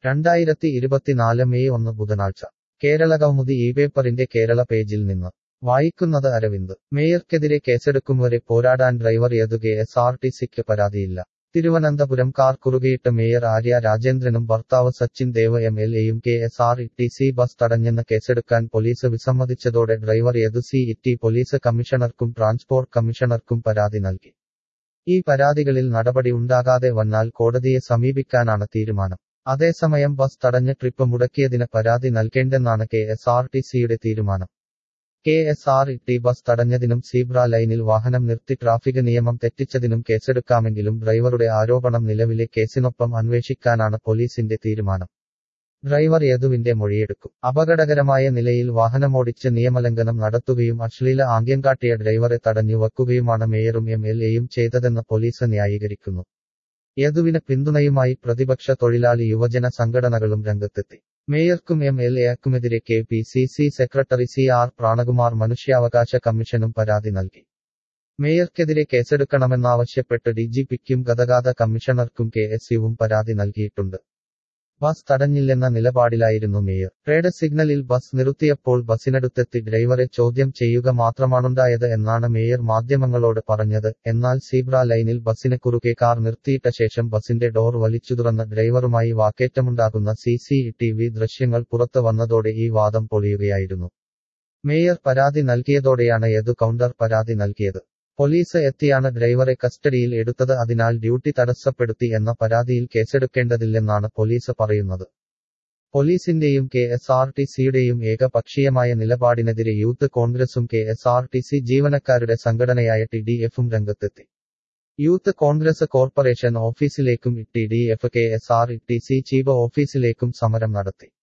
രണ്ടായിരത്തി ഇരുപത്തിനാല് മെയ് ഒന്ന് ബുധനാഴ്ച കേരളകൗമുദി ഈ പേപ്പറിന്റെ കേരള പേജിൽ നിന്ന് വായിക്കുന്നത് അരവിന്ദ് മേയർക്കെതിരെ കേസെടുക്കും വരെ പോരാടാൻ driver Yadu K S R T സിക്ക് പരാതിയില്ല തിരുവനന്തപുരം കാർ കുറുകയിട്ട് മേയർ ആര്യ രാജേന്ദ്രനും ഭർത്താവ് സച്ചിൻ ദേവ് എം എൽ എയും K S R T C bus തടഞ്ഞെന്ന് കേസെടുക്കാൻ പോലീസ് വിസമ്മതിച്ചതോടെ driver Yadu city police കമ്മീഷണർക്കും ട്രാൻസ്പോർട്ട് കമ്മീഷണർക്കും പരാതി നൽകി ഈ പരാതികളിൽ നടപടി ഉണ്ടാകാതെ വന്നാൽ കോടതിയെ സമീപിക്കാനാണ് തീരുമാനം അതേസമയം ബസ് തടഞ്ഞ് ട്രിപ്പ് മുടക്കിയതിന് പരാതി നൽകേണ്ടെന്നാണ് കെ എസ് ആർ ടി സിയുടെ തീരുമാനം K S R T bus തടഞ്ഞതിനും സീബ്ര ലൈനിൽ വാഹനം നിർത്തി ട്രാഫിക് നിയമം തെറ്റിച്ചതിനും കേസെടുക്കാമെങ്കിലും ഡ്രൈവറുടെ ആരോപണം നിലവിലെ കേസിനൊപ്പം അന്വേഷിക്കാനാണ് പോലീസിന്റെ തീരുമാനം ഡ്രൈവർ യദുവിന്റെ മൊഴിയെടുക്കും അപകടകരമായ നിലയിൽ വാഹനമോടിച്ച് നിയമലംഘനം നടത്തുകയും അശ്ലീല ആംഗ്യം കാട്ടിയ ഡ്രൈവറെ തടഞ്ഞു വയ്ക്കുകയുമാണ് മേയറും എം എൽ എയും ചെയ്തതെന്ന് പോലീസ് ന്യായീകരിക്കുന്നു യദുവിന് പിന്തുണയുമായി പ്രതിപക്ഷ തൊഴിലാളി യുവജന സംഘടനകളും രംഗത്തെത്തി മേയർക്കും എം എൽ എക്കുമെതിരെ K P C C secretary C R Pranakumar മനുഷ്യാവകാശ കമ്മീഷനും പരാതി നൽകി മേയർക്കെതിരെ കേസെടുക്കണമെന്നാവശ്യപ്പെട്ട് ഡിജിപിക്കും ഗതാഗത കമ്മീഷണർക്കും കെ എസ് യുവും പരാതി നൽകിയിട്ടുണ്ട് ബസ് തടഞ്ഞില്ലെന്ന നിലപാടിലായിരുന്നു മേയർ റേഡ് സിഗ്നലിൽ ബസ് നിർത്തിയപ്പോൾ ബസിനടുത്തെത്തി ഡ്രൈവറെ ചോദ്യം ചെയ്യുക മാത്രമാണുണ്ടായത് എന്നാണ് മേയർ മാധ്യമങ്ങളോട് പറഞ്ഞത് എന്നാൽ സീബ്ര ലൈനിൽ ബസിന് കുറുകെ കാർ നിർത്തിയിട്ട ശേഷം ബസിന്റെ ഡോർ വലിച്ചു തുറന്ന ഡ്രൈവറുമായി വാക്കേറ്റമുണ്ടാകുന്ന സി സി ടി വി ദൃശ്യങ്ങൾ പുറത്തു വന്നതോടെ ഈ വാദം പൊളിയുകയായിരുന്നു മേയർ പരാതി നൽകിയതോടെയാണ് യദു കൗണ്ടർ പരാതി നൽകിയത് പോലീസ് എത്തിയാണ് ഡ്രൈവറെ കസ്റ്റഡിയിൽ എടുത്തത് അതിനാൽ ഡ്യൂട്ടി തടസ്സപ്പെടുത്തി എന്ന പരാതിയിൽ കേസെടുക്കേണ്ടതില്ലെന്നാണ് പോലീസ് പറയുന്നത് പോലീസിന്റെയും കെ എസ് ആർ ടി സിയുടെയും ഏകപക്ഷീയമായ നിലപാടിനെതിരെ യൂത്ത് കോൺഗ്രസും K S R T C ജീവനക്കാരുടെ സംഘടനയായ ടി ഡി എഫും രംഗത്തെത്തി യൂത്ത് കോൺഗ്രസ് കോർപ്പറേഷൻ ഓഫീസിലേക്കും T D F K S R T C chief ഓഫീസിലേക്കും സമരം നടത്തി